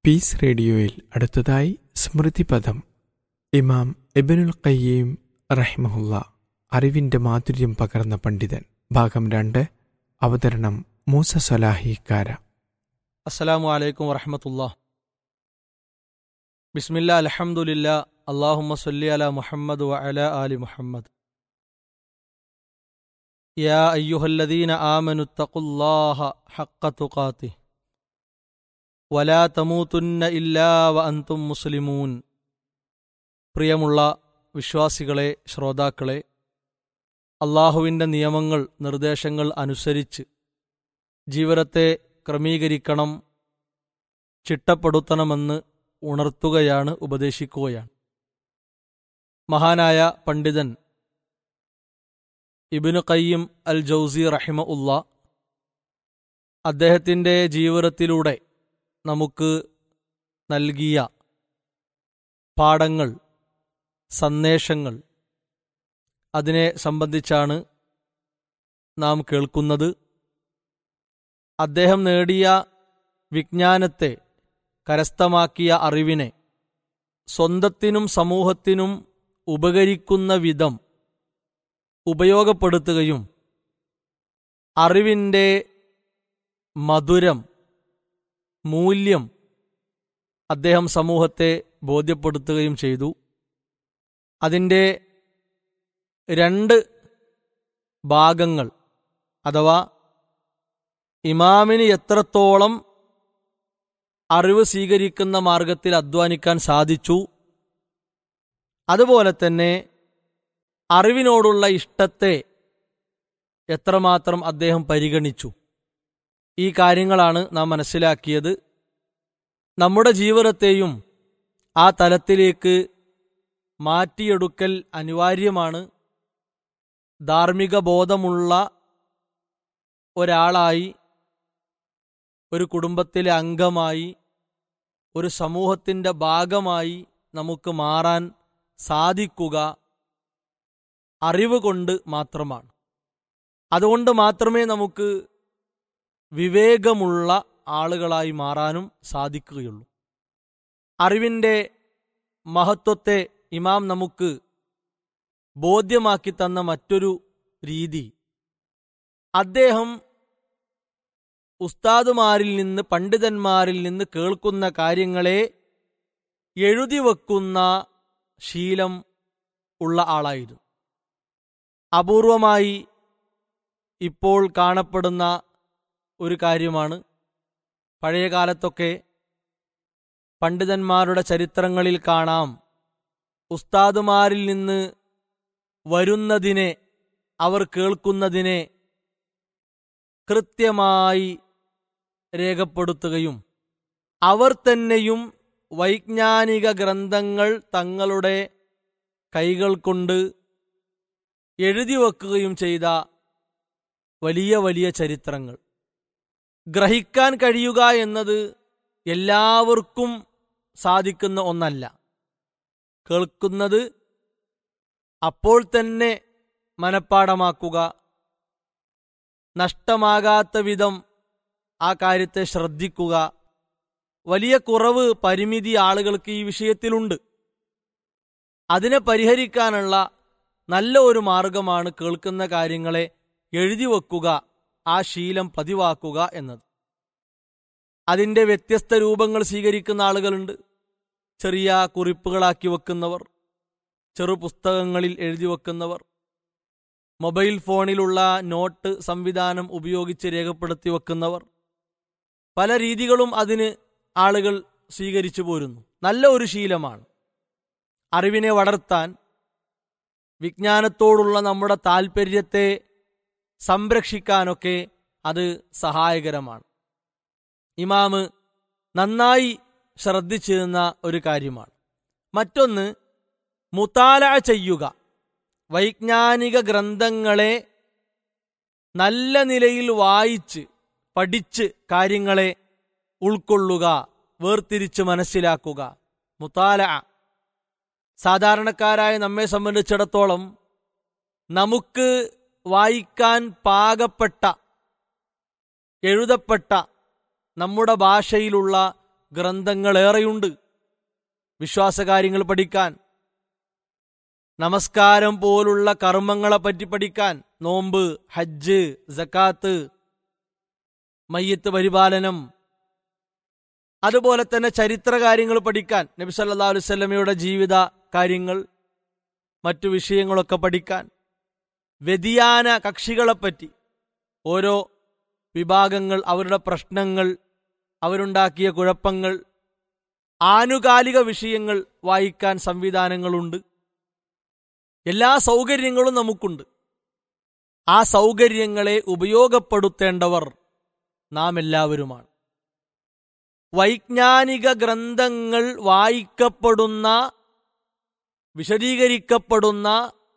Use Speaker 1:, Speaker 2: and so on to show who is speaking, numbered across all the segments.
Speaker 1: Piece റേഡിയോയിൽ അടുത്തതായി സ്മൃതിപദം ഇമാം ഇബനുൽ ഖയ്യീം റഹിമഹുല്ല അറിവിന്റെ മാധുര്യം പകർന്ന പണ്ഡിതൻ ഭാഗം രണ്ട് അവതരണം മൂസ സലാഹിക്കാര
Speaker 2: അസ്സലാമു അലൈക്കും വറഹമത്തുള്ള ബിസ്മില്ല അലഹമുല്ല അള്ളാഹുമ്മ സല്ലി അല മുഹമ്മദ് വ അല ആലി മുഹമ്മദ് യാ അയ്യുഹല്ലദീന ആമനു തഖുല്ലാഹ ഹഖ തുഖാതി വലാ തമൂതുന്ന ഇല്ലാ വ അൻതും മുസ്ലിമൂൻ പ്രിയമുള്ള വിശ്വാസികളെ ശ്രോതാക്കളെ അള്ളാഹുവിൻ്റെ നിയമങ്ങൾ നിർദ്ദേശങ്ങൾ അനുസരിച്ച് ജീവിതത്തെ ക്രമീകരിക്കണം ചിട്ടപ്പെടുത്തണമെന്ന് ഉണർത്തുകയാണ് ഉപദേശിക്കുകയാണ് മഹാനായ പണ്ഡിതൻ ഇബിനു കയ്യം അൽ ജൗസി റഹിമ ഉള്ള അദ്ദേഹത്തിൻ്റെ ജീവിതത്തിലൂടെ നമുക്ക് നൽകിയ പാഠങ്ങൾ സന്ദേശങ്ങൾ അതിനെ സംബന്ധിച്ചാണ് നാം കേൾക്കുന്നത് അദ്ദേഹം നേടിയ വിജ്ഞാനത്തെ കരസ്ഥമാക്കിയ അറിവിനെ സ്വന്തത്തിനും സമൂഹത്തിനും ഉപകരിക്കുന്ന വിധം ഉപയോഗപ്പെടുത്തുകയും അറിവിൻ്റെ മധുരം മൂല്യം അദ്ദേഹം സമൂഹത്തെ ബോധ്യപ്പെടുത്തുകയും ചെയ്തു അതിൻ്റെ രണ്ട് ഭാഗങ്ങൾ അഥവാ ഇമാമിന് എത്രത്തോളം അറിവ് സ്വീകരിക്കുന്ന മാർഗത്തിൽ അധ്വാനിക്കാൻ സാധിച്ചു അതുപോലെ തന്നെ അറിവിനോടുള്ള ഇഷ്ടത്തെ എത്രമാത്രം അദ്ദേഹം പരിഗണിച്ചു ഈ കാര്യങ്ങളാണ് നാം മനസ്സിലാക്കിയത് നമ്മുടെ ജീവിതത്തെയും ആ തലത്തിലേക്ക് മാറ്റിയെടുക്കൽ അനിവാര്യമാണ് ധാർമ്മിക ബോധമുള്ള ഒരാളായി ഒരു കുടുംബത്തിലെ അംഗമായി ഒരു സമൂഹത്തിൻ്റെ ഭാഗമായി നമുക്ക് മാറാൻ സാധിക്കുക അറിവ് കൊണ്ട് മാത്രമാണ് അതുകൊണ്ട് മാത്രമേ നമുക്ക് വിവേകമുള്ള ആളുകളായി മാറാനും സാധിക്കുകയുള്ളൂ അറിവിൻ്റെ മഹത്വത്തെ ഇമാം നമുക്ക് ബോധ്യമാക്കി തന്ന മറ്റൊരു രീതി അദ്ദേഹം ഉസ്താദുമാരിൽ നിന്ന് പണ്ഡിതന്മാരിൽ നിന്ന് കേൾക്കുന്ന കാര്യങ്ങളെ എഴുതി വെക്കുന്ന ശീലം ഉള്ള ആളായിരുന്നു അപൂർവമായി ഇപ്പോൾ കാണപ്പെടുന്ന ഒരു കാര്യമാണ് പഴയ കാലത്തൊക്കെ പണ്ഡിതന്മാരുടെ ചരിത്രങ്ങളിൽ കാണാം ഉസ്താദുമാരിൽ നിന്ന് വരുന്നതിനെ അവർ കേൾക്കുന്നതിനെ കൃത്യമായി രേഖപ്പെടുത്തുകയും അവർ തന്നെയും വൈജ്ഞാനിക ഗ്രന്ഥങ്ങൾ തങ്ങളുടെ കൈകൾ കൊണ്ട് എഴുതി വെക്കുകയും ചെയ്ത വലിയ വലിയ ചരിത്രങ്ങൾ ഗ്രഹിക്കാൻ കഴിയുക എന്നത് എല്ലാവർക്കും സാധിക്കുന്ന ഒന്നല്ല കേൾക്കുന്നത് അപ്പോൾ തന്നെ മനഃപ്പാടമാക്കുക നഷ്ടമാകാത്ത വിധം ആ കാര്യത്തെ ശ്രദ്ധിക്കുക വലിയ കുറവ് പരിമിതി ആളുകൾക്ക് ഈ വിഷയത്തിലുണ്ട് അതിനെ പരിഹരിക്കാനുള്ള നല്ല ഒരു മാർഗമാണ് കേൾക്കുന്ന കാര്യങ്ങളെ എഴുതി വെക്കുക ആ ശീലം പതിവാക്കുക എന്നത് അതിൻ്റെ വ്യത്യസ്ത രൂപങ്ങൾ സ്വീകരിക്കുന്ന ആളുകളുണ്ട് ചെറിയ കുറിപ്പുകളാക്കി വെക്കുന്നവർ ചെറു പുസ്തകങ്ങളിൽ എഴുതി വെക്കുന്നവർ മൊബൈൽ ഫോണിലുള്ള നോട്ട് സംവിധാനം ഉപയോഗിച്ച് രേഖപ്പെടുത്തി വെക്കുന്നവർ പല രീതികളും അതിന് ആളുകൾ സ്വീകരിച്ചു പോരുന്നു നല്ല ഒരു ശീലമാണ് അറിവിനെ വളർത്താൻ വിജ്ഞാനത്തോടുള്ള നമ്മുടെ താൽപ്പര്യത്തെ സംരക്ഷിക്കാനൊക്കെ അത് സഹായകരമാണ് ഇമാമ് നന്നായി ശ്രദ്ധിച്ചിരുന്ന ഒരു കാര്യമാണ് മറ്റൊന്ന് മുത്താല ചെയ്യുക വൈജ്ഞാനിക ഗ്രന്ഥങ്ങളെ നല്ല നിലയിൽ വായിച്ച് പഠിച്ച് കാര്യങ്ങളെ ഉൾക്കൊള്ളുക വേർതിരിച്ച് മനസ്സിലാക്കുക മുത്താല സാധാരണക്കാരായ നമ്മെ സംബന്ധിച്ചിടത്തോളം നമുക്ക് വായിക്കാൻ പാകപ്പെട്ട എഴുതപ്പെട്ട നമ്മുടെ ഭാഷയിലുള്ള ഗ്രന്ഥങ്ങളേറെയുണ്ട് വിശ്വാസകാര്യങ്ങൾ പഠിക്കാൻ നമസ്കാരം പോലുള്ള കർമ്മങ്ങളെ പറ്റി പഠിക്കാൻ നോമ്പ് ഹജ്ജ് ജക്കാത്ത് മയ്യത്ത് പരിപാലനം അതുപോലെ തന്നെ ചരിത്ര കാര്യങ്ങൾ പഠിക്കാൻ നബി സല്ലാ അലുസല്ലമയുടെ ജീവിത കാര്യങ്ങൾ മറ്റു വിഷയങ്ങളൊക്കെ പഠിക്കാൻ വ്യതിയാന കക്ഷികളെപ്പറ്റി ഓരോ വിഭാഗങ്ങൾ അവരുടെ പ്രശ്നങ്ങൾ അവരുണ്ടാക്കിയ കുഴപ്പങ്ങൾ ആനുകാലിക വിഷയങ്ങൾ വായിക്കാൻ സംവിധാനങ്ങളുണ്ട് എല്ലാ സൗകര്യങ്ങളും നമുക്കുണ്ട് ആ സൗകര്യങ്ങളെ ഉപയോഗപ്പെടുത്തേണ്ടവർ നാം എല്ലാവരുമാണ് വൈജ്ഞാനിക ഗ്രന്ഥങ്ങൾ വായിക്കപ്പെടുന്ന വിശദീകരിക്കപ്പെടുന്ന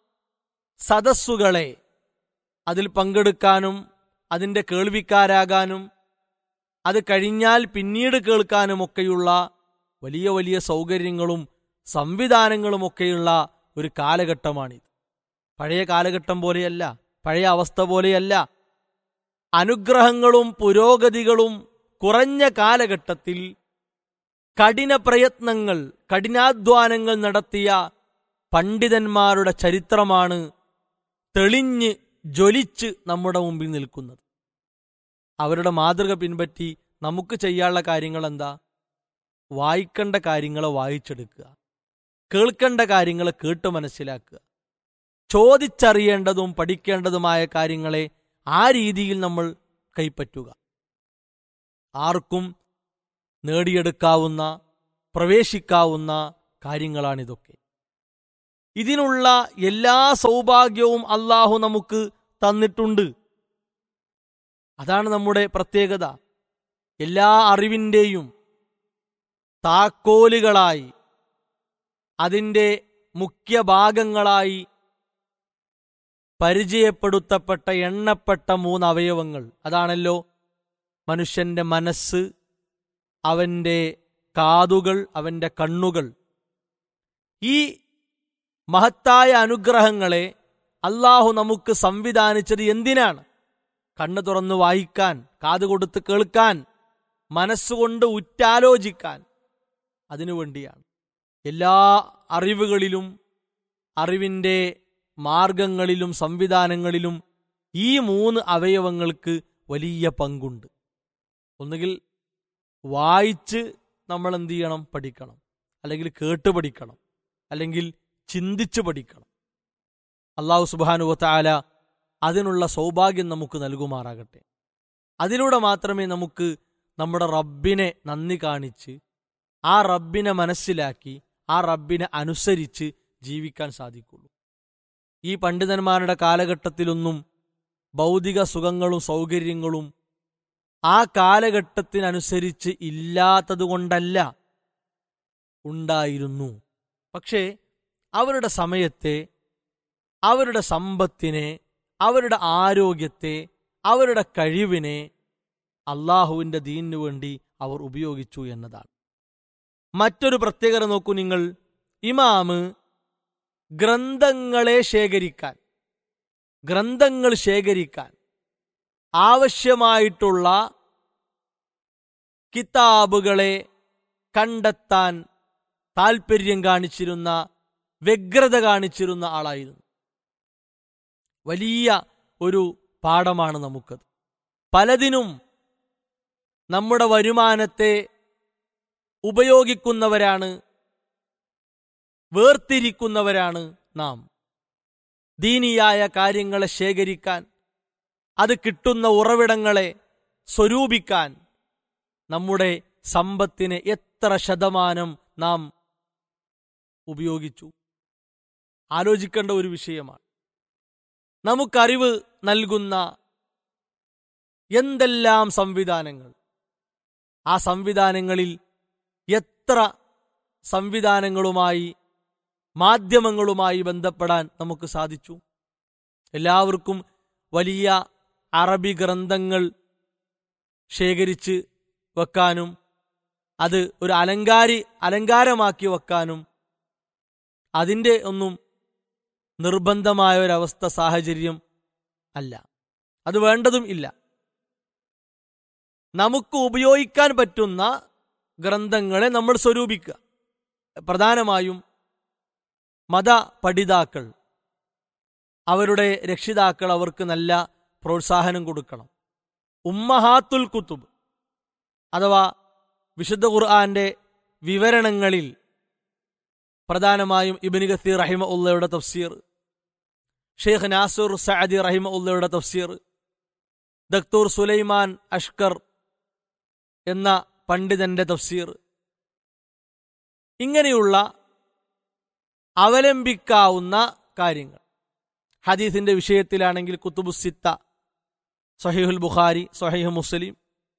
Speaker 2: സദസ്സുകളെ അതിൽ പങ്കെടുക്കാനും അതിൻ്റെ കേൾവിക്കാരാകാനും അത് കഴിഞ്ഞാൽ പിന്നീട് കേൾക്കാനുമൊക്കെയുള്ള വലിയ വലിയ സൗകര്യങ്ങളും സംവിധാനങ്ങളുമൊക്കെയുള്ള ഒരു കാലഘട്ടമാണിത് പഴയ കാലഘട്ടം പോലെയല്ല പഴയ അവസ്ഥ പോലെയല്ല അനുഗ്രഹങ്ങളും പുരോഗതികളും കുറഞ്ഞ കാലഘട്ടത്തിൽ കഠിന പ്രയത്നങ്ങൾ കഠിനാധ്വാനങ്ങൾ നടത്തിയ പണ്ഡിതന്മാരുടെ ചരിത്രമാണ് തെളിഞ്ഞ് ജ്വലിച്ച് നമ്മുടെ മുമ്പിൽ നിൽക്കുന്നത് അവരുടെ മാതൃക പിൻപറ്റി നമുക്ക് ചെയ്യാനുള്ള കാര്യങ്ങൾ എന്താ വായിക്കേണ്ട കാര്യങ്ങളെ വായിച്ചെടുക്കുക കേൾക്കേണ്ട കാര്യങ്ങളെ കേട്ട് മനസ്സിലാക്കുക ചോദിച്ചറിയേണ്ടതും പഠിക്കേണ്ടതുമായ കാര്യങ്ങളെ ആ രീതിയിൽ നമ്മൾ കൈപ്പറ്റുക ആർക്കും നേടിയെടുക്കാവുന്ന പ്രവേശിക്കാവുന്ന കാര്യങ്ങളാണിതൊക്കെ ഇതിനുള്ള എല്ലാ സൗഭാഗ്യവും അള്ളാഹു നമുക്ക് തന്നിട്ടുണ്ട് അതാണ് നമ്മുടെ പ്രത്യേകത എല്ലാ അറിവിൻ്റെയും താക്കോലുകളായി അതിൻ്റെ മുഖ്യ ഭാഗങ്ങളായി പരിചയപ്പെടുത്തപ്പെട്ട എണ്ണപ്പെട്ട മൂന്ന് അവയവങ്ങൾ അതാണല്ലോ മനുഷ്യന്റെ മനസ്സ് അവന്റെ കാതുകൾ അവന്റെ കണ്ണുകൾ ഈ മഹത്തായ അനുഗ്രഹങ്ങളെ അള്ളാഹു നമുക്ക് സംവിധാനിച്ചത് എന്തിനാണ് കണ്ണു തുറന്ന് വായിക്കാൻ കാത് കൊടുത്ത് കേൾക്കാൻ മനസ്സുകൊണ്ട് ഉറ്റാലോചിക്കാൻ അതിനുവേണ്ടിയാണ് എല്ലാ അറിവുകളിലും അറിവിൻ്റെ മാർഗങ്ങളിലും സംവിധാനങ്ങളിലും ഈ മൂന്ന് അവയവങ്ങൾക്ക് വലിയ പങ്കുണ്ട് ഒന്നുകിൽ വായിച്ച് നമ്മൾ എന്ത് ചെയ്യണം പഠിക്കണം അല്ലെങ്കിൽ കേട്ട് പഠിക്കണം അല്ലെങ്കിൽ ചിന്തിച്ച് പഠിക്കണം അള്ളാഹു സുബാനുവത്താല അതിനുള്ള സൗഭാഗ്യം നമുക്ക് നൽകുമാറാകട്ടെ അതിലൂടെ മാത്രമേ നമുക്ക് നമ്മുടെ റബ്ബിനെ നന്ദി കാണിച്ച് ആ റബ്ബിനെ മനസ്സിലാക്കി ആ റബ്ബിനെ അനുസരിച്ച് ജീവിക്കാൻ സാധിക്കുള്ളൂ ഈ പണ്ഡിതന്മാരുടെ കാലഘട്ടത്തിലൊന്നും ഭൗതിക സുഖങ്ങളും സൗകര്യങ്ങളും ആ കാലഘട്ടത്തിനനുസരിച്ച് ഇല്ലാത്തതുകൊണ്ടല്ല ഉണ്ടായിരുന്നു പക്ഷേ അവരുടെ സമയത്തെ അവരുടെ സമ്പത്തിനെ അവരുടെ ആരോഗ്യത്തെ അവരുടെ കഴിവിനെ അള്ളാഹുവിന്റെ ദീനിനു വേണ്ടി അവർ ഉപയോഗിച്ചു എന്നതാണ് മറ്റൊരു പ്രത്യേകത നോക്കൂ നിങ്ങൾ ഇമാമ് ഗ്രന്ഥങ്ങളെ ശേഖരിക്കാൻ ഗ്രന്ഥങ്ങൾ ശേഖരിക്കാൻ ആവശ്യമായിട്ടുള്ള കിതാബുകളെ കണ്ടെത്താൻ താൽപ്പര്യം കാണിച്ചിരുന്ന വ്യഗ്രത കാണിച്ചിരുന്ന ആളായിരുന്നു വലിയ ഒരു പാഠമാണ് നമുക്കത് പലതിനും നമ്മുടെ വരുമാനത്തെ ഉപയോഗിക്കുന്നവരാണ് വേർതിരിക്കുന്നവരാണ് നാം ദീനിയായ കാര്യങ്ങളെ ശേഖരിക്കാൻ അത് കിട്ടുന്ന ഉറവിടങ്ങളെ സ്വരൂപിക്കാൻ നമ്മുടെ സമ്പത്തിനെ എത്ര ശതമാനം നാം ഉപയോഗിച്ചു ആലോചിക്കേണ്ട ഒരു വിഷയമാണ് നമുക്കറിവ് നൽകുന്ന എന്തെല്ലാം സംവിധാനങ്ങൾ ആ സംവിധാനങ്ങളിൽ എത്ര സംവിധാനങ്ങളുമായി മാധ്യമങ്ങളുമായി ബന്ധപ്പെടാൻ നമുക്ക് സാധിച്ചു എല്ലാവർക്കും വലിയ അറബി ഗ്രന്ഥങ്ങൾ ശേഖരിച്ച് വെക്കാനും അത് ഒരു അലങ്കാരി അലങ്കാരമാക്കി വെക്കാനും അതിൻ്റെ ഒന്നും നിർബന്ധമായ ഒരവസ്ഥ സാഹചര്യം അല്ല അത് വേണ്ടതും ഇല്ല നമുക്ക് ഉപയോഗിക്കാൻ പറ്റുന്ന ഗ്രന്ഥങ്ങളെ നമ്മൾ സ്വരൂപിക്കുക പ്രധാനമായും മത പഠിതാക്കൾ അവരുടെ രക്ഷിതാക്കൾ അവർക്ക് നല്ല പ്രോത്സാഹനം കൊടുക്കണം ഉമ്മഹാത്തുൽ കുത്തുബ് അഥവാ വിശുദ്ധ ഖുർആന്റെ വിവരണങ്ങളിൽ പ്രധാനമായും ഇബിന് ഗസീർ റഹിമ ഉള്ളയുടെ തഫ്സീർ ഷെയ്ഖ് നാസുർ സഅദി റഹിമ ഉള്ളയുടെ തഫ്സീർ ദക്തൂർ സുലൈമാൻ അഷ്കർ എന്ന പണ്ഡിതന്റെ തഫ്സീർ ഇങ്ങനെയുള്ള അവലംബിക്കാവുന്ന കാര്യങ്ങൾ ഹദീസിന്റെ വിഷയത്തിലാണെങ്കിൽ കുത്തുബുസിത്ത സഹീഹുൽ ബുഖാരി സഹീഹ് മുസ്ലിം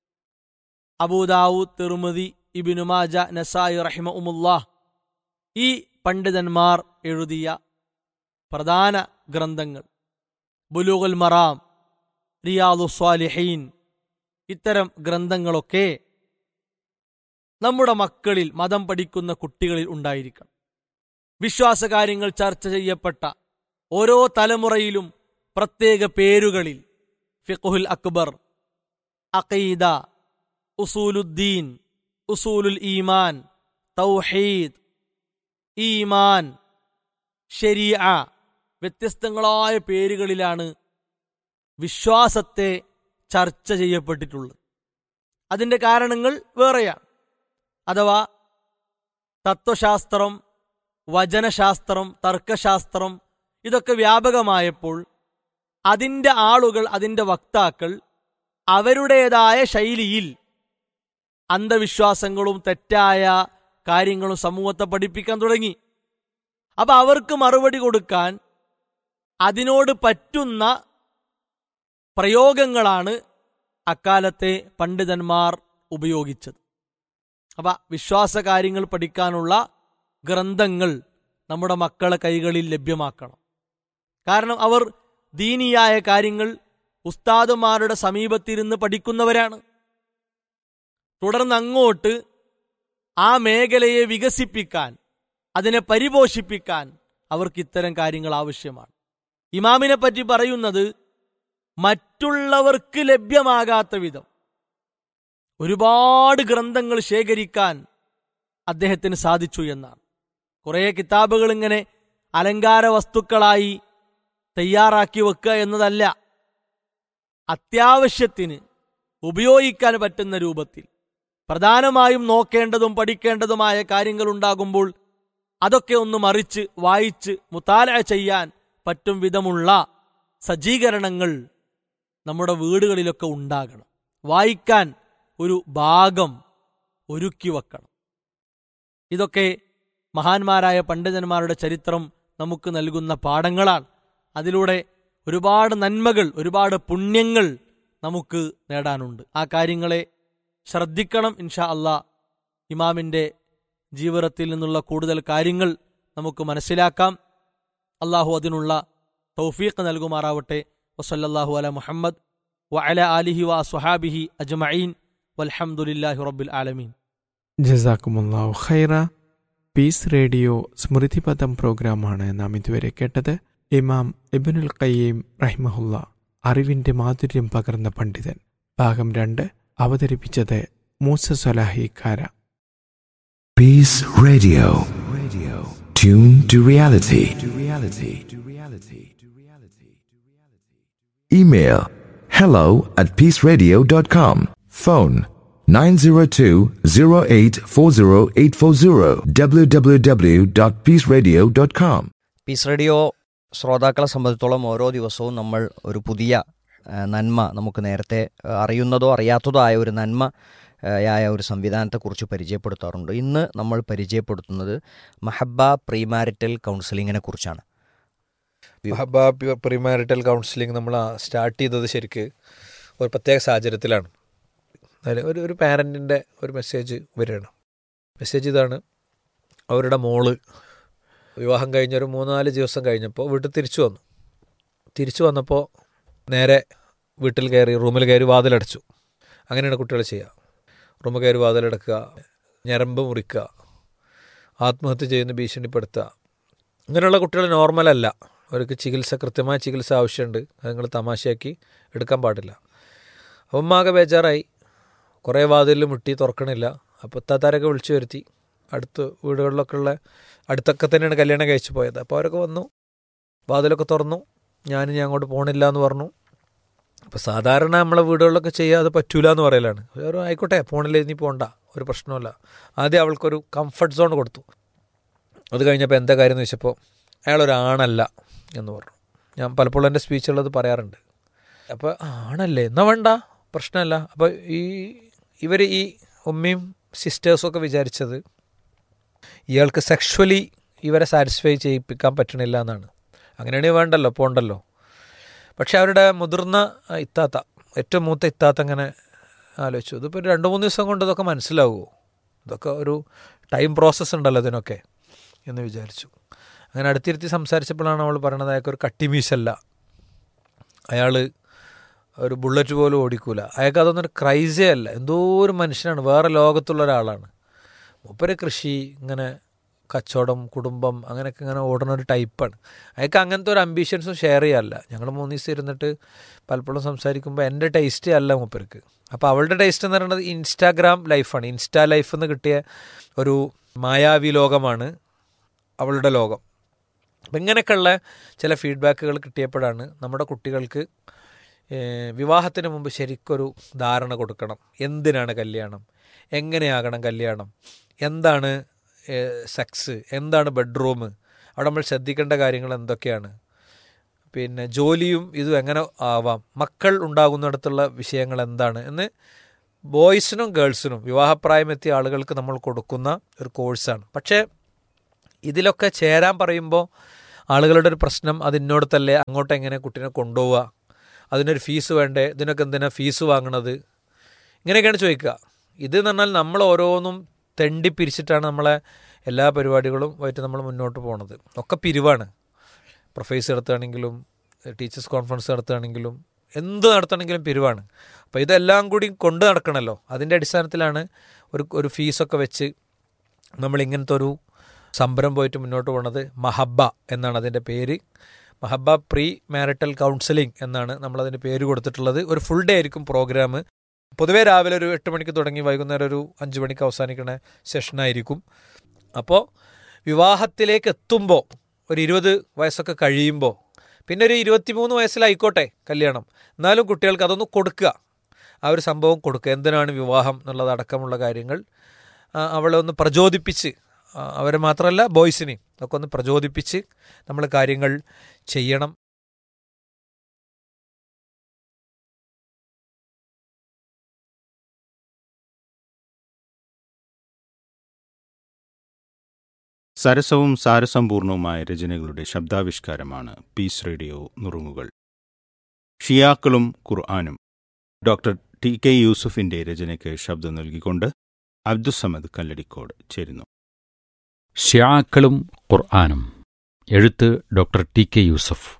Speaker 2: അബൂദാവൂദ് തിർമതി ഇബിനുമാജ നസായി റഹിമ ഉമുല്ലാഹ് ഈ പണ്ഡിതന്മാർ എഴുതിയ പ്രധാന ഗ്രന്ഥങ്ങൾ ബുലൂഗുൽ മറാം റിയാദു സ്വാലിഹീൻ ഇത്തരം ഗ്രന്ഥങ്ങളൊക്കെ നമ്മുടെ മക്കളിൽ മതം പഠിക്കുന്ന കുട്ടികളിൽ ഉണ്ടായിരിക്കണം വിശ്വാസകാര്യങ്ങൾ ചർച്ച ചെയ്യപ്പെട്ട ഓരോ തലമുറയിലും പ്രത്യേക പേരുകളിൽ ഫിഖുൽ അക്ബർ അഖീദ ഉസൂലുദ്ദീൻ ഉസൂലുൽ ഈമാൻ തൗഹീദ് ഈമാൻ ശരീഅ വ്യത്യസ്തങ്ങളായ പേരുകളിലാണ് വിശ്വാസത്തെ ചർച്ച ചെയ്യപ്പെട്ടിട്ടുള്ളത് അതിന്റെ കാരണങ്ങൾ വേറെയാണ് അഥവാ തത്വശാസ്ത്രം വചനശാസ്ത്രം തർക്കശാസ്ത്രം ഇതൊക്കെ വ്യാപകമായപ്പോൾ അതിന്റെ ആളുകൾ അതിന്റെ വക്താക്കൾ അവരുടേതായ ശൈലിയിൽ അന്ധവിശ്വാസങ്ങളും തെറ്റായ കാര്യങ്ങളും സമൂഹത്തെ പഠിപ്പിക്കാൻ തുടങ്ങി അപ്പൊ അവർക്ക് മറുപടി കൊടുക്കാൻ അതിനോട് പറ്റുന്ന പ്രയോഗങ്ങളാണ് അക്കാലത്തെ പണ്ഡിതന്മാർ ഉപയോഗിച്ചത് അപ്പൊ വിശ്വാസ കാര്യങ്ങൾ പഠിക്കാനുള്ള ഗ്രന്ഥങ്ങൾ നമ്മുടെ മക്കളെ കൈകളിൽ ലഭ്യമാക്കണം കാരണം അവർ ദീനിയായ കാര്യങ്ങൾ ഉസ്താദുമാരുടെ സമീപത്തിരുന്ന് പഠിക്കുന്നവരാണ് തുടർന്ന് അങ്ങോട്ട് ആ മേഖലയെ വികസിപ്പിക്കാൻ അതിനെ പരിപോഷിപ്പിക്കാൻ അവർക്ക് ഇത്തരം കാര്യങ്ങൾ ആവശ്യമാണ് ഇമാമിനെ പറ്റി പറയുന്നത് മറ്റുള്ളവർക്ക് ലഭ്യമാകാത്ത വിധം ഒരുപാട് ഗ്രന്ഥങ്ങൾ ശേഖരിക്കാൻ അദ്ദേഹത്തിന് സാധിച്ചു എന്നാണ് കുറേ കിതാബുകൾ ഇങ്ങനെ അലങ്കാര വസ്തുക്കളായി തയ്യാറാക്കി വെക്കുക എന്നതല്ല അത്യാവശ്യത്തിന് ഉപയോഗിക്കാൻ പറ്റുന്ന രൂപത്തിൽ പ്രധാനമായും നോക്കേണ്ടതും പഠിക്കേണ്ടതുമായ കാര്യങ്ങൾ ഉണ്ടാകുമ്പോൾ അതൊക്കെ ഒന്ന് മറിച്ച് വായിച്ച് മുത്താല ചെയ്യാൻ പറ്റും വിധമുള്ള സജ്ജീകരണങ്ങൾ നമ്മുടെ വീടുകളിലൊക്കെ ഉണ്ടാകണം വായിക്കാൻ ഒരു ഭാഗം ഒരുക്കി വെക്കണം ഇതൊക്കെ മഹാന്മാരായ പണ്ഡിതന്മാരുടെ ചരിത്രം നമുക്ക് നൽകുന്ന പാഠങ്ങളാണ് അതിലൂടെ ഒരുപാട് നന്മകൾ ഒരുപാട് പുണ്യങ്ങൾ നമുക്ക് നേടാനുണ്ട് ആ കാര്യങ്ങളെ ശ്രദ്ധിക്കണം ഇൻഷാ അള്ളാ ഇമാമിന്റെ ജീവിതത്തിൽ നിന്നുള്ള കൂടുതൽ കാര്യങ്ങൾ നമുക്ക് മനസ്സിലാക്കാം അള്ളാഹു അതിനുള്ള തൗഫീഖ് നൽകുമാറാവട്ടെ വസല്ലല്ലാഹു അല മുഹമ്മദ് വ അല ആലിഹി വ സുഹാബിഹി അജ്മഈൻ വൽഹംദുലില്ലാഹി റബ്ബിൽ ആലമീൻ
Speaker 1: ജസാക്കുമുല്ലാഹു ഖൈറ പീസ് റേഡിയോ സ്മൃതിപദം പ്രോഗ്രാമാണ് നാം ഇതുവരെ കേട്ടത് ഇമാം ഇബനുൽ ഖയ്യീം റഹിമഹുല്ല അറിവിന്റെ മാധുര്യം പകർന്ന പണ്ഡിതൻ ഭാഗം രണ്ട് അവതരിപ്പിച്ചത് മൂസ സലാഹിക്കാര
Speaker 3: Peace Radio. Radio. Tune to reality. To reality. To reality. To reality. Email hello at peaceradio.com. Phone 902-0840840 www.peaceradio.com.
Speaker 4: Peace radio ശ്രോതാക്കളെ സംബന്ധിച്ചോളം ഓരോ ദിവസവും നമ്മൾ ഒരു പുതിയ ആ, നന്മ നമുക്ക് നേരത്തെ ആ, അറിയുന്നതോ അറിയാത്തതോ ആയ ഒരു നന്മ ആ, ആയ ഒരു സംവിധാനത്തെക്കുറിച്ച് പരിചയപ്പെടുത്താറുണ്ട് ഇന്ന് നമ്മൾ പരിചയപ്പെടുത്തുന്നത് മഹബ പ്രീമാരിറ്റൽ കൗൺസിലിങ്ങിനെ കുറിച്ചാണ്
Speaker 5: മഹബ പ്രീമാരിറ്റൽ കൗൺസിലിംഗ് നമ്മൾ സ്റ്റാർട്ട് ചെയ്തത് ശരിക്ക് ഒരു പ്രത്യേക സാഹചര്യത്തിലാണ് അതിൽ ഒരു ഒരു പാരൻറ്റിൻ്റെ ഒരു മെസ്സേജ് വരികയാണ് മെസ്സേജ് ഇതാണ് അവരുടെ മോള് വിവാഹം കഴിഞ്ഞ ഒരു മൂന്നാല് ദിവസം കഴിഞ്ഞപ്പോൾ വീട്ടിൽ തിരിച്ചു വന്നു തിരിച്ചു വന്നപ്പോൾ നേരെ വീട്ടിൽ കയറി റൂമിൽ കയറി വാതിലടച്ചു അങ്ങനെയാണ് കുട്ടികൾ ചെയ്യുക റൂമിൽ കയറി വാതിലടക്കുക ഞരമ്പ് മുറിക്കുക ആത്മഹത്യ ചെയ്യുന്ന ഭീഷണിപ്പെടുത്തുക ഇങ്ങനെയുള്ള കുട്ടികൾ നോർമലല്ല അവർക്ക് ചികിത്സ കൃത്യമായ ചികിത്സ ആവശ്യമുണ്ട് അത് നിങ്ങൾ തമാശയാക്കി എടുക്കാൻ പാടില്ല അപ്പം ആകെ ബേജാറായി കുറേ വാതിലിൽ മുട്ടി തുറക്കണില്ല അപ്പോൾ ഇത്താത്താരൊക്കെ വിളിച്ചു വരുത്തി അടുത്ത് വീടുകളിലൊക്കെ ഉള്ള അടുത്തൊക്കെ തന്നെയാണ് കല്യാണം കഴിച്ചു പോയത് അപ്പോൾ അവരൊക്കെ വന്നു വാതിലൊക്കെ തുറന്നു ഞാൻ ഞാൻ അങ്ങോട്ട് പോകണില്ല എന്ന് പറഞ്ഞു അപ്പോൾ സാധാരണ നമ്മളെ വീടുകളിലൊക്കെ ചെയ്യാതെ പറ്റൂല എന്ന് പറയലാണ് ഒരു ആയിക്കോട്ടെ പോണില്ല നീ പോകണ്ട ഒരു പ്രശ്നമല്ല ആദ്യം അവൾക്കൊരു കംഫർട്ട് സോൺ കൊടുത്തു അത് കഴിഞ്ഞപ്പോൾ എന്താ കാര്യം എന്ന് വെച്ചപ്പോൾ അയാളൊരാണല്ല എന്ന് പറഞ്ഞു ഞാൻ പലപ്പോഴും എൻ്റെ സ്പീച്ചുള്ളത് പറയാറുണ്ട് അപ്പോൾ ആണല്ലേ എന്നാ വേണ്ട പ്രശ്നമല്ല അപ്പോൾ ഈ ഇവർ ഈ ഉമ്മയും സിസ്റ്റേഴ്സും ഒക്കെ വിചാരിച്ചത് ഇയാൾക്ക് സെക്ഷുവലി ഇവരെ സാറ്റിസ്ഫൈ ചെയ്യിപ്പിക്കാൻ പറ്റണില്ല എന്നാണ് അങ്ങനെയാണെങ്കിൽ വേണ്ടല്ലോ പോണ്ടല്ലോ പക്ഷെ അവരുടെ മുതിർന്ന ഇത്താത്ത ഏറ്റവും മൂത്ത ഇത്താത്ത അങ്ങനെ ആലോചിച്ചു ഇതിപ്പോൾ രണ്ട് മൂന്ന് ദിവസം കൊണ്ട് ഇതൊക്കെ മനസ്സിലാവുമോ ഇതൊക്കെ ഒരു ടൈം പ്രോസസ്സ് ഉണ്ടല്ലോ ഇതിനൊക്കെ എന്ന് വിചാരിച്ചു അങ്ങനെ അടുത്തിരുത്തി സംസാരിച്ചപ്പോഴാണ് അവൾ പറയണത് അയാൾക്ക് ഒരു കട്ടിമീശല്ല അയാൾ ഒരു ബുള്ളറ്റ് പോലും ഓടിക്കൂല അയാൾക്ക് അതൊന്നും ഒരു ക്രൈസേ അല്ല എന്തോ ഒരു മനുഷ്യനാണ് വേറെ ലോകത്തുള്ള ഒരാളാണ് മൂപ്പര് കൃഷി ഇങ്ങനെ കച്ചവടം കുടുംബം അങ്ങനെയൊക്കെ ഇങ്ങനെ ഓടുന്ന ഒരു ടൈപ്പാണ് അയാൾക്ക് അങ്ങനത്തെ ഒരു അംബീഷൻസും ഷെയർ ചെയ്യാറില്ല ഞങ്ങൾ മൂന്ന് ദിവസം ഇരുന്നിട്ട് പലപ്പോഴും സംസാരിക്കുമ്പോൾ എൻ്റെ ടേസ്റ്റ് അല്ല മൂപ്പർക്ക് അപ്പോൾ അവളുടെ ടേസ്റ്റ് എന്ന് പറയുന്നത് ഇൻസ്റ്റാഗ്രാം ലൈഫാണ് ഇൻസ്റ്റാ ലൈഫ് എന്ന് കിട്ടിയ ഒരു മായാവി ലോകമാണ് അവളുടെ ലോകം അപ്പം ഇങ്ങനെയൊക്കെയുള്ള ചില ഫീഡ്ബാക്കുകൾ കിട്ടിയപ്പോഴാണ് നമ്മുടെ കുട്ടികൾക്ക് ഏഹ്, വിവാഹത്തിന് മുമ്പ് ശരിക്കൊരു ധാരണ കൊടുക്കണം എന്തിനാണ് കല്യാണം എങ്ങനെയാകണം കല്യാണം എന്താണ് സെക്സ് എന്താണ് ബെഡ്റൂം അവിടെ നമ്മൾ ശ്രദ്ധിക്കേണ്ട കാര്യങ്ങൾ എന്തൊക്കെയാണ് പിന്നെ ജോലിയും ഇതും എങ്ങനെ ആവാം മക്കൾ ഉണ്ടാകുന്നിടത്തുള്ള വിഷയങ്ങൾ എന്താണ് എന്ന് ബോയ്സിനും ഗേൾസിനും വിവാഹപ്രായമെത്തിയ ആളുകൾക്ക് നമ്മൾ കൊടുക്കുന്ന ഒരു കോഴ്സാണ് പക്ഷേ ഇതിലൊക്കെ ചേരാൻ പറയുമ്പോൾ ആളുകളുടെ ഒരു പ്രശ്നം അത് ഇന്നോടത്തല്ലേ അങ്ങോട്ട് എങ്ങനെ കുട്ടീനെ കൊണ്ടുപോവുക അതിനൊരു ഫീസ് വേണ്ടേ ഇതിനൊക്കെ എന്തിനാ ഫീസ് വാങ്ങണത് ഇങ്ങനെയൊക്കെയാണ് ചോദിക്കുക ഇത് എന്ന് പറഞ്ഞാൽ നമ്മൾ ഓരോന്നും തെണ്ടി പിരിച്ചിട്ടാണ് നമ്മളെ എല്ലാ പരിപാടികളും ആയിട്ട് നമ്മൾ മുന്നോട്ട് പോണത് ഒക്കെ പിരിവാണ് പ്രൊഫൈസ് നടത്തുകയാണെങ്കിലും ടീച്ചേഴ്സ് കോൺഫറൻസ് നടത്തുകയാണെങ്കിലും എന്ത് നടത്തണമെങ്കിലും പിരിവാണ് അപ്പോൾ ഇതെല്ലാം കൂടി കൊണ്ട് നടക്കണമല്ലോ അതിൻ്റെ അടിസ്ഥാനത്തിലാണ് ഒരു ഒരു ഫീസൊക്കെ വെച്ച് നമ്മൾ ഇങ്ങനത്തെ ഒരു സംരംഭം പോയിട്ട് മുന്നോട്ട് പോണത് മഹബ്ബ എന്നാണ് അതിൻ്റെ പേര് മഹബ്ബ പ്രീ മാരിറ്റൽ കൗൺസിലിംഗ് എന്നാണ് നമ്മളതിന് പേര് കൊടുത്തിട്ടുള്ളത് ഒരു ഫുൾ ഡേ ആയിരിക്കും പ്രോഗ്രാം പൊതുവേ രാവിലെ ഒരു എട്ട് മണിക്ക് തുടങ്ങി വൈകുന്നേരം ഒരു അഞ്ച് മണിക്ക് അവസാനിക്കുന്ന സെഷനായിരിക്കും അപ്പോൾ വിവാഹത്തിലേക്ക് എത്തുമ്പോൾ ഒരു ഇരുപത് വയസ്സൊക്കെ കഴിയുമ്പോൾ പിന്നെ ഒരു ഇരുപത്തിമൂന്ന് വയസ്സിലായിക്കോട്ടെ കല്യാണം എന്നാലും കുട്ടികൾക്ക് അതൊന്ന് കൊടുക്കുക ആ ഒരു സംഭവം കൊടുക്കുക എന്തിനാണ് വിവാഹം എന്നുള്ളതടക്കമുള്ള കാര്യങ്ങൾ ആ, അവളെ ഒന്ന് പ്രചോദിപ്പിച്ച് ആ, അവരെ മാത്രമല്ല ബോയ്സിനെയും ഒക്കെ ഒന്ന് പ്രചോദിപ്പിച്ച് നമ്മൾ കാര്യങ്ങൾ ചെയ്യണം
Speaker 6: സരസവും സാരസമ്പൂർണവുമായ രചനകളുടെ ശബ്ദാവിഷ്കാരമാണ് പീസ് റേഡിയോ നുറുങ്ങുകൾ ഷിയാക്കളും ഖുർആാനും ഡോക്ടർ ടി കെ യൂസുഫിന്റെ രചനയ്ക്ക് ശബ്ദം നൽകിക്കൊണ്ട് അബ്ദുസമദ് കല്ലടിക്കോട് ചേരുന്നു
Speaker 7: ഷ്യാക്കളും ഖുർആാനും എഴുത്ത് ഡോക്ടർ ടി കെ യൂസഫ്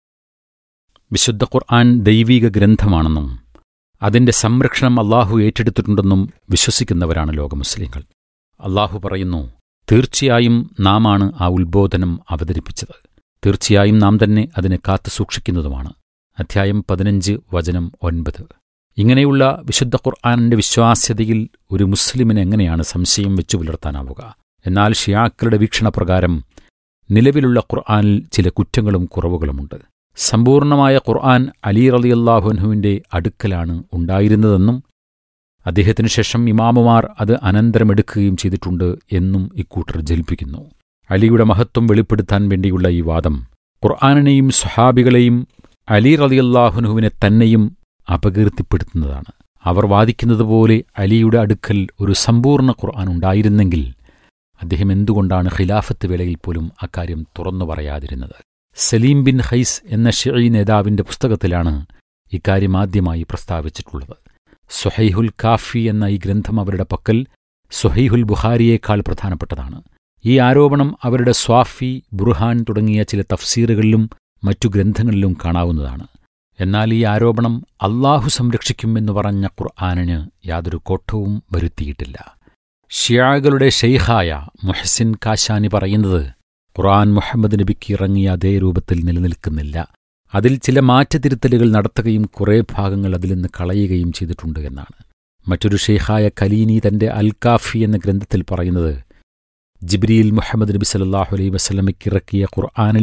Speaker 7: വിശുദ്ധ ഖുർആൻ ദൈവീക ഗ്രന്ഥമാണെന്നും അതിന്റെ സംരക്ഷണം അള്ളാഹു ഏറ്റെടുത്തിട്ടുണ്ടെന്നും വിശ്വസിക്കുന്നവരാണ് ലോക മുസ്ലിങ്ങൾ അള്ളാഹു പറയുന്നു തീർച്ചയായും നാമാണ് ആ ഉത്ബോധനം അവതരിപ്പിച്ചത് തീർച്ചയായും നാം തന്നെ അതിനെ കാത്തു സൂക്ഷിക്കുന്നതുമാണ് അധ്യായം പതിനഞ്ച് വചനം ഒൻപത് ഇങ്ങനെയുള്ള വിശുദ്ധ ഖുർആാനിന്റെ വിശ്വാസ്യതയിൽ ഒരു മുസ്ലിമിന് എങ്ങനെയാണ് സംശയം വെച്ചു പുലർത്താനാവുക എന്നാൽ ഷിയാക്കളുടെ വീക്ഷണപ്രകാരം നിലവിലുള്ള ഖുർആാനിൽ ചില കുറ്റങ്ങളും കുറവുകളുമുണ്ട് സമ്പൂർണമായ ഖുർആൻ അലി റളിയല്ലാഹുൻഹുവിന്റെ അടുക്കലാണ് ഉണ്ടായിരുന്നതെന്നും അദ്ദേഹത്തിനു ശേഷം ഇമാമുമാർ അത് അനന്തരമെടുക്കുകയും ചെയ്തിട്ടുണ്ട് എന്നും ഇക്കൂട്ടർ ജൽപ്പിക്കുന്നു അലിയുടെ മഹത്വം വെളിപ്പെടുത്താൻ വേണ്ടിയുള്ള ഈ വാദം ഖുർആാനിനെയും സ്വഹാബികളെയും അലി റളിയല്ലാഹുനുഹുവിനെ തന്നെയും അപകീർത്തിപ്പെടുത്തുന്നതാണ് അവർ വാദിക്കുന്നതുപോലെ അലിയുടെ അടുക്കൽ ഒരു സമ്പൂർണ്ണ ഖുർആൻ ഉണ്ടായിരുന്നെങ്കിൽ അദ്ദേഹം എന്തുകൊണ്ടാണ് ഖിലാഫത്ത് വേളയിൽ പോലും അക്കാര്യം തുറന്നു പറയാതിരുന്നത് സലീം ബിൻ ഹൈസ് എന്ന ഷിഈ നേതാവിന്റെ പുസ്തകത്തിലാണ് ഇക്കാര്യം ആദ്യമായി പ്രസ്താവിച്ചിട്ടുള്ളത് സുഹൈഹുൽ കാഫി എന്ന ഈ ഗ്രന്ഥം അവരുടെ പക്കൽ സുഹൈഹുൽ ബുഹാരിയേക്കാൾ പ്രധാനപ്പെട്ടതാണ് ഈ ആരോപണം അവരുടെ സ്വാഫി ബുർഹാൻ തുടങ്ങിയ ചില തഫ്സീറുകളിലും മറ്റു ഗ്രന്ഥങ്ങളിലും കാണാവുന്നതാണ് എന്നാൽ ഈ ആരോപണം അള്ളാഹു സംരക്ഷിക്കുമെന്ന് പറഞ്ഞ ഖുർആാനിന് യാതൊരു കോട്ടവും വരുത്തിയിട്ടില്ല ഷിയാകളുടെ ഷെയ്ഖായ മുഹസിൻ കാശാനി പറയുന്നത് ഖുർആൻ മുഹമ്മദ് നബിക്ക് ഇറങ്ങിയ അതേ രൂപത്തിൽ നിലനിൽക്കുന്നില്ല അതിൽ ചില മാറ്റത്തിരുത്തലുകൾ നടത്തുകയും കുറേ ഭാഗങ്ങൾ അതിൽ നിന്ന് കളയുകയും ചെയ്തിട്ടുണ്ട് എന്നാണ് മറ്റൊരു ഷെയ്ഖായ കലീനി തന്റെ അൽ കാഫി എന്ന ഗ്രന്ഥത്തിൽ പറയുന്നത് ജിബ്രീൽ മുഹമ്മദ് നബി സല്ലല്ലാഹു അലൈഹി വസല്ലമയ്ക്ക് ഇറക്കിയ ഖുർആനിൽ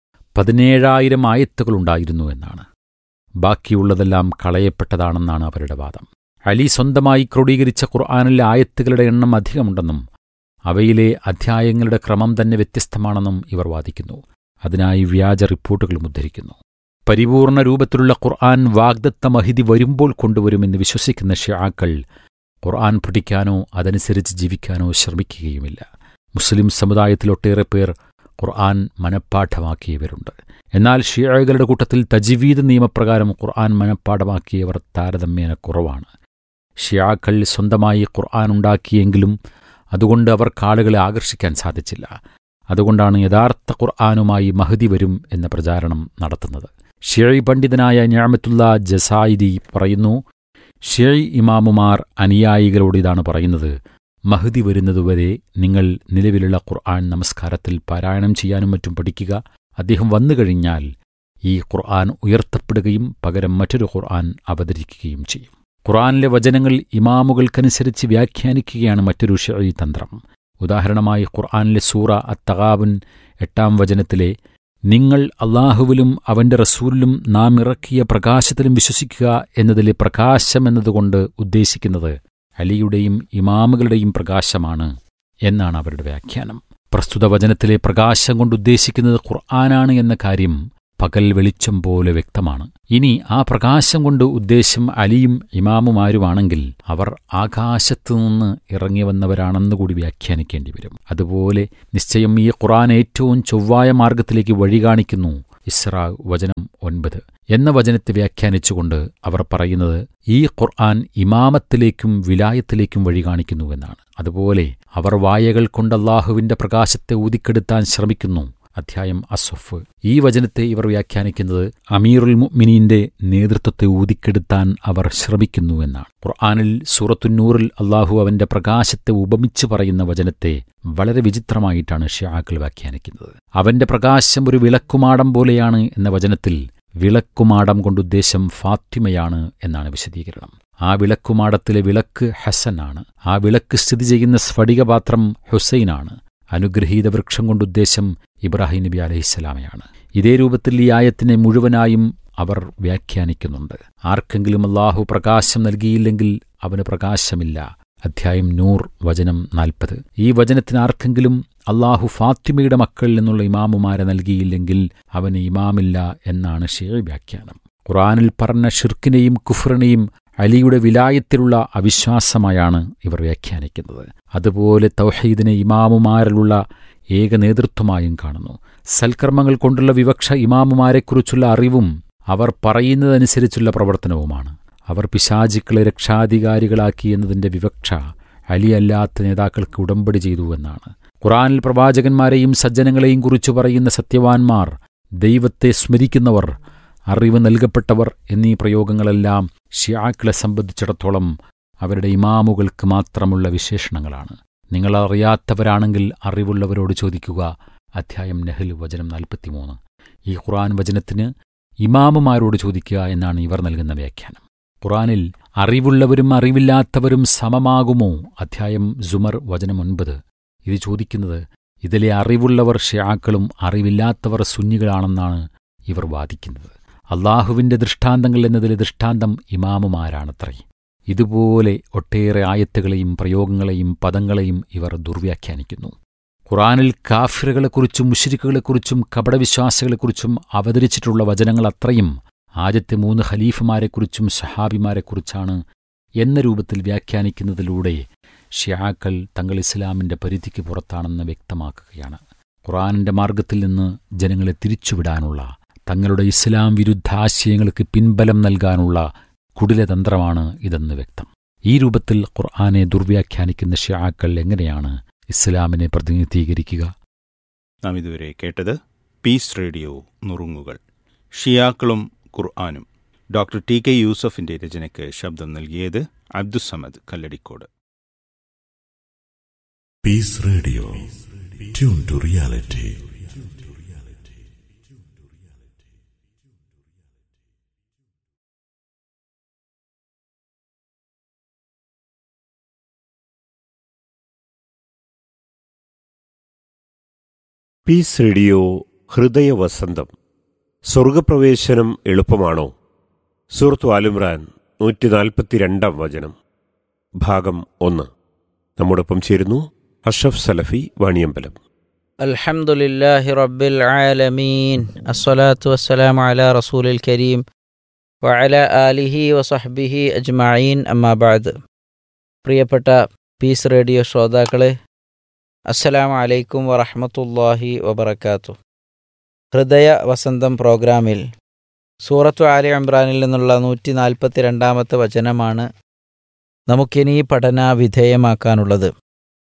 Speaker 7: പതിനേഴായിരം ആയത്തുകളുണ്ടായിരുന്നു എന്നാണ് ബാക്കിയുള്ളതെല്ലാം കളയപ്പെട്ടതാണെന്നാണ് അവരുടെ വാദം അലി സ്വന്തമായി ക്രോഡീകരിച്ച ഖുർആനിലെ ആയത്തുകളുടെ എണ്ണം അധികമുണ്ടെന്നും അവയിലെ അധ്യായങ്ങളുടെ ക്രമം തന്നെ വ്യത്യസ്തമാണെന്നും ഇവർ വാദിക്കുന്നു അതിനായി വ്യാജ റിപ്പോർട്ടുകളും ഉദ്ധരിക്കുന്നു പരിപൂർണ രൂപത്തിലുള്ള ഖുർആൻ വാഗ്ദത്ത മഹിതി വരുമ്പോൾ കൊണ്ടുവരുമെന്ന് വിശ്വസിക്കുന്ന ഷിയാക്കൾ ഖുർആൻ പഠിക്കാനോ അതനുസരിച്ച് ജീവിക്കാനോ ശ്രമിക്കുകയുമില്ല മുസ്ലിം സമുദായത്തിലൊട്ടേറെ പേർ ഖുർആൻ മനഃപ്പാഠമാക്കിയവരുണ്ട് എന്നാൽ ഷിയകളുടെ കൂട്ടത്തിൽ തജ്വീദ് നിയമപ്രകാരം ഖുർആൻ മനഃപ്പാഠമാക്കിയവർ താരതമ്യേന കുറവാണ് ഷിയാക്കൾ സ്വന്തമായി ഖുർആൻ ഉണ്ടാക്കിയെങ്കിലും അതുകൊണ്ട് അവർക്ക് ആളുകളെ ആകർഷിക്കാൻ സാധിച്ചില്ല അതുകൊണ്ടാണ് യഥാർത്ഥ ഖുർആാനുമായി മഹദി വരും എന്ന പ്രചാരണം നടത്തുന്നത് ഷിയഴി പണ്ഡിതനായ ഞാമത്തുള്ള ജസായിദി പറയുന്നു ഷിയഴി ഇമാമുമാർ അനുയായികളോട് ഇതാണ് പറയുന്നത് മഹദി വരുന്നതുവരെ നിങ്ങൾ നിലവിലുള്ള ഖുർആൻ നമസ്കാരത്തിൽ പാരായണം ചെയ്യാനും മറ്റും പഠിക്കുക അദ്ദേഹം വന്നു കഴിഞ്ഞാൽ ഈ ഖുർആൻ ഉയർത്തപ്പെടുകയും പകരം മറ്റൊരു ഖുർആൻ അവതരിക്കുകയും ചെയ്യും ഖുർആനിലെ വചനങ്ങൾ ഇമാമുകൾക്കനുസരിച്ച് വ്യാഖ്യാനിക്കുകയാണ് മറ്റൊരു ഷെഴി തന്ത്രം ഉദാഹരണമായി ഖുർആനിലെ സൂറ അത്തകാബുൻ എട്ടാം വചനത്തിലെ നിങ്ങൾ അള്ളാഹുവിലും അവന്റെ റസൂലിലും നാം ഇറക്കിയ പ്രകാശത്തിലും വിശ്വസിക്കുക എന്നതിലെ പ്രകാശം എന്നതുകൊണ്ട് ഉദ്ദേശിക്കുന്നത് അലിയുടെയും ഇമാമുകളുടെയും പ്രകാശമാണ് എന്നാണ് അവരുടെ വ്യാഖ്യാനം പ്രസ്തുത വചനത്തിലെ പ്രകാശം കൊണ്ട് ഉദ്ദേശിക്കുന്നത് ഖുർആനാണ് എന്ന കാര്യം പകൽ വെളിച്ചം പോലെ വ്യക്തമാണ് ഇനി ആ പ്രകാശം കൊണ്ട് ഉദ്ദേശം അലിയും ഇമാമുമാരുമാണെങ്കിൽ അവർ ആകാശത്തു നിന്ന് ഇറങ്ങി വന്നവരാണെന്നുകൂടി വ്യാഖ്യാനിക്കേണ്ടി വരും അതുപോലെ നിശ്ചയം ഈ ഖുർആൻ ഏറ്റവും ചൊവ്വായ മാർഗത്തിലേക്ക് വഴി കാണിക്കുന്നു ഇസ്രാ വചനം ഒൻപത് എന്ന വചനത്തെ വ്യാഖ്യാനിച്ചുകൊണ്ട് അവർ പറയുന്നത് ഈ ഖുർആൻ ഇമാമത്തിലേക്കും വിലായത്തിലേക്കും വഴി കാണിക്കുന്നുവെന്നാണ് അതുപോലെ അവർ വായകൾ കൊണ്ട് അള്ളാഹുവിന്റെ പ്രകാശത്തെ ഊതിക്കെടുത്താൻ ശ്രമിക്കുന്നു അധ്യായം അസ്വഫ് ഈ വചനത്തെ ഇവർ വ്യാഖ്യാനിക്കുന്നത് അമീറുൽ മുഅ്മിനീന്റെ നേതൃത്വത്തെ ഊതിക്കെടുത്താൻ അവർ ശ്രമിക്കുന്നുവെന്നാണ് ഖുർആാനിൽ സൂറത്തുന്നൂറിൽ അള്ളാഹു അവന്റെ പ്രകാശത്തെ ഉപമിച്ചു പറയുന്ന വചനത്തെ വളരെ വിചിത്രമായിട്ടാണ് ഷിയാക്കൾ വ്യാഖ്യാനിക്കുന്നത് അവന്റെ പ്രകാശം ഒരു വിളക്കുമാടം പോലെയാണ് എന്ന വചനത്തിൽ വിളക്കുമാടം കൊണ്ടുദ്ദേശം ഫാത്തിമയാണ് എന്നാണ് വിശദീകരണം ആ വിളക്കുമാടത്തിലെ വിളക്ക് ഹസനാണ് ആ വിളക്ക് സ്ഥിതി ചെയ്യുന്ന സ്ഫടികപാത്രം ഹുസൈനാണ് അനുഗ്രഹീത വൃക്ഷം കൊണ്ടുദ്ദേശം ഇബ്രാഹിം നബി അലഹിസ്സലാമയാണ് ഇതേ രൂപത്തിൽ ഈ ആയത്തിനെ മുഴുവനായും അവർ വ്യാഖ്യാനിക്കുന്നുണ്ട് ആർക്കെങ്കിലും അള്ളാഹു പ്രകാശം നൽകിയില്ലെങ്കിൽ അവന് പ്രകാശമില്ല അധ്യായം നൂർ വചനം നാൽപ്പത് ഈ വചനത്തിന് ആർക്കെങ്കിലും അള്ളാഹു ഫാത്തിമയുടെ മക്കളിൽ നിന്നുള്ള ഇമാമുമാരെ നൽകിയില്ലെങ്കിൽ അവന് ഇമാമില്ല എന്നാണ് ഷെയർ വ്യാഖ്യാനം ഖുറാനിൽ പറഞ്ഞ ഷിർക്കിനെയും കുഫറിനെയും അലിയുടെ വിലായത്തിലുള്ള അവിശ്വാസമായാണ് ഇവർ വ്യാഖ്യാനിക്കുന്നത് അതുപോലെ തൗഹീദിനെ ഇമാമുമാരിലുള്ള ഏക നേതൃത്വമായും കാണുന്നു സൽക്കർമ്മങ്ങൾ കൊണ്ടുള്ള വിവക്ഷ ഇമാമുമാരെക്കുറിച്ചുള്ള അറിവും അവർ പറയുന്നതനുസരിച്ചുള്ള പ്രവർത്തനവുമാണ് അവർ പിശാചിക്കളെ രക്ഷാധികാരികളാക്കി എന്നതിന്റെ വിവക്ഷ അലിയല്ലാത്ത നേതാക്കൾക്ക് ഉടമ്പടി ചെയ്തുവെന്നാണ് ഖുറാനിൽ പ്രവാചകന്മാരെയും സജ്ജനങ്ങളെയും കുറിച്ചു പറയുന്ന സത്യവാൻമാർ ദൈവത്തെ സ്മരിക്കുന്നവർ അറിവ് നൽകപ്പെട്ടവർ എന്നീ പ്രയോഗങ്ങളെല്ലാം ഷിയാക്കളെ സംബന്ധിച്ചിടത്തോളം അവരുടെ ഇമാമുകൾക്ക് മാത്രമുള്ള വിശേഷണങ്ങളാണ് നിങ്ങൾ അറിയാത്തവരാണെങ്കിൽ അറിവുള്ളവരോട് ചോദിക്കുക അധ്യായം നെഹൽ വചനം നാൽപ്പത്തിമൂന്ന് ഈ ഖുറാൻ വചനത്തിന് ഇമാമുമാരോട് ചോദിക്കുക എന്നാണ് ഇവർ നൽകുന്ന വ്യാഖ്യാനം ഖുറാനിൽ അറിവുള്ളവരും അറിവില്ലാത്തവരും സമമാകുമോ അധ്യായം സുമർ വചനം ഒൻപത് ഇത് ചോദിക്കുന്നത് ഇതിലെ അറിവുള്ളവർ ഷിയാക്കളും അറിവില്ലാത്തവർ സുന്നികളാണെന്നാണ് ഇവർ വാദിക്കുന്നത് അള്ളാഹുവിന്റെ ദൃഷ്ടാന്തങ്ങൾ എന്നതിലെ ദൃഷ്ടാന്തം ഇമാമുമാരാണത്രേ ഇതുപോലെ ഒട്ടേറെ ആയത്തുകളെയും പ്രയോഗങ്ങളെയും പദങ്ങളെയും ഇവർ ദുർവ്യാഖ്യാനിക്കുന്നു ഖുറാനിൽ കാഫിറുകളെക്കുറിച്ചും മുഷരിക്കുകളെക്കുറിച്ചും കപടവിശ്വാസികളെക്കുറിച്ചും അവതരിച്ചിട്ടുള്ള വചനങ്ങൾ അത്രയും ആദ്യത്തെ മൂന്ന് ഖലീഫമാരെക്കുറിച്ചും സഹാബിമാരെക്കുറിച്ചാണ് എന്ന രൂപത്തിൽ വ്യാഖ്യാനിക്കുന്നതിലൂടെ ഷിയാക്കൾ തങ്ങൾ ഇസ്ലാമിന്റെ പരിധിക്ക് പുറത്താണെന്ന് വ്യക്തമാക്കുകയാണ് ഖുറാനിന്റെ മാർഗത്തിൽ നിന്ന് ജനങ്ങളെ തിരിച്ചുവിടാനുള്ള തങ്ങളുടെ ഇസ്ലാം വിരുദ്ധ ആശയങ്ങൾക്ക് പിൻബലം നൽകാനുള്ള കുടിലതന്ത്രമാണ് ഇതെന്ന് വ്യക്തം ഈ രൂപത്തിൽ ഖുർആനെ ദുർവ്യാഖ്യാനിക്കുന്ന ഷിയാക്കൾ എങ്ങനെയാണ് ഇസ്ലാമിനെ പ്രതിനിധീകരിക്കുക
Speaker 6: നാം ഇതുവരെ കേട്ടത് പീസ് റേഡിയോ നുറുങ്ങുകൾ ഷിയാക്കളും ഖുർആാനും ഡോക്ടർ ടി കെ യൂസഫിന്റെ രചനയ്ക്ക് ശബ്ദം നൽകിയത് Abdussamad Kalladikode
Speaker 8: Peace Radio. Tune to reality.
Speaker 9: Peace radio ഹൃദയവസന്തം സ്വർഗപ്രവേശനം എളുപ്പമാണോ സൂറത്ത് ആലിമ്രാൻ നൂറ്റി നാൽപ്പത്തിരണ്ടാം വചനം ഭാഗം ഒന്ന് നമ്മോടൊപ്പം ചേരുന്നു അഷഫ് സലഫി വാണിയമ്പലം
Speaker 10: الحمد لله رب العالمين الصلاة والسلام على رسول الكريم وعلى آله وصحبه أجمعين أما بعد പ്രിയപ്പെട്ട പീസ് റേഡിയോ ശ്രോതാക്കളെ അസ്സലാമു അലൈക്കും വറഹ്മത്തുള്ളാഹി വബറകാത്തു ഹൃദയ വസന്തം പ്രോഗ്രാമിൽ സൂറത്തു ആലി ഇമ്രാനിൽ നിന്നുള്ള നൂറ്റി നാൽപ്പത്തി രണ്ടാമത്തെ വചനമാണ് നമുക്കിനി പഠന വിധേയമാക്കാനുള്ളത്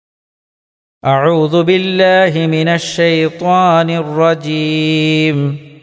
Speaker 10: أعوذ بالله من الشيطان الرجيم